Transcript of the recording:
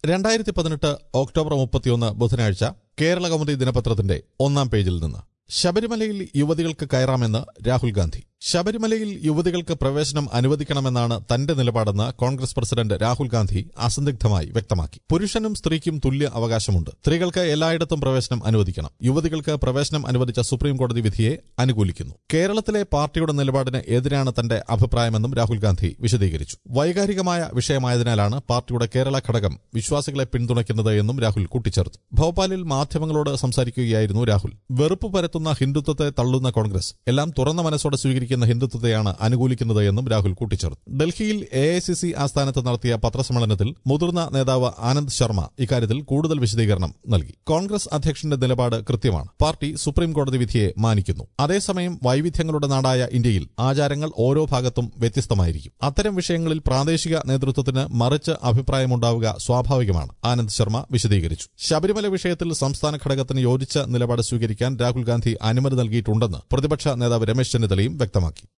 രണ്ടായിരത്തി പതിനെട്ട് ഒക്ടോബർ മുപ്പത്തിയൊന്ന് ബുധനാഴ്ച കേരള കൗമുദി ദിനപത്രത്തിന്റെ ഒന്നാം പേജിൽ നിന്ന് ശബരിമലയിൽ യുവതികൾക്ക് കയറാമെന്ന് രാഹുൽ ഗാന്ധി ശബരിമലയിൽ യുവതികൾക്ക് പ്രവേശനം അനുവദിക്കണമെന്നാണ് തന്റെ നിലപാടെന്ന് കോൺഗ്രസ് പ്രസിഡന്റ് രാഹുൽ ഗാന്ധി അസന്ദിഗ്ധമായി വ്യക്തമാക്കി പുരുഷനും സ്ത്രീക്കും തുല്യ അവകാശമുണ്ട് സ്ത്രീകൾക്ക് എല്ലായിടത്തും പ്രവേശനം അനുവദിക്കണം യുവതികൾക്ക് പ്രവേശനം അനുവദിച്ച സുപ്രീം കോടതി വിധിയെ അനുകൂലിക്കുന്നു കേരളത്തിലെ പാർട്ടിയുടെ നിലപാടിന് എതിരാണ് തന്റെ അഭിപ്രായമെന്നും രാഹുൽ ഗാന്ധി വിശദീകരിച്ചു വൈകാരികമായ വിഷയമായതിനാലാണ് പാർട്ടിയുടെ കേരള ഘടകം വിശ്വാസികളെ പിന്തുണയ്ക്കുന്നത് എന്നും രാഹുൽ കൂട്ടിച്ചേർത്തു ഭോപ്പാലിൽ മാധ്യമങ്ങളോട് സംസാരിക്കുകയായിരുന്നു രാഹുൽ വെറുപ്പ് പരത്തുന്ന ഹിന്ദുത്വത്തെ തള്ളുന്ന കോൺഗ്രസ് എല്ലാം തുറന്ന മനസ്സോടെ സ്വീകരിക്കുന്ന ഹിന്ദുത്വത്തെയാണ് അനുകൂലിക്കുന്നത് എന്നും രാഹുൽ കൂട്ടിച്ചേർത്തു ഡൽഹിയിൽ എ ഐ സി സി ആസ്ഥാനത്ത് നടത്തിയ പത്രസമ്മേളനത്തിൽ മുതിർന്ന നേതാവ് ആനന്ദ് ശർമ്മ ഇക്കാര്യത്തിൽ കൂടുതൽ വിശദീകരണം നൽകി കോൺഗ്രസ് അധ്യക്ഷന്റെ നിലപാട് കൃത്യമാണ് പാർട്ടി സുപ്രീം കോടതി വിധിയെ മാനിക്കുന്നു അതേസമയം വൈവിധ്യങ്ങളുടെ നാടായ ഇന്ത്യയിൽ ആചാരങ്ങൾ ഓരോ ഭാഗത്തും വ്യത്യസ്തമായിരിക്കും അത്തരം വിഷയങ്ങളിൽ പ്രാദേശിക നേതൃത്വത്തിന് മറിച്ച് അഭിപ്രായമുണ്ടാവുക സ്വാഭാവികമാണ് ആനന്ദ് ശർമ്മ വിശദീകരിച്ചു ശബരിമല വിഷയത്തിൽ സംസ്ഥാന ഘടകത്തിന് യോജിച്ച നിലപാട് സ്വീകരിക്കാൻ രാഹുൽ ഗാന്ധി അനുമതി നൽകിയിട്ടുണ്ടെന്ന് പ്രതിപക്ഷ നേതാവ് രമേശ് ചെന്നിത്തലയും വ്യക്തമാക്കി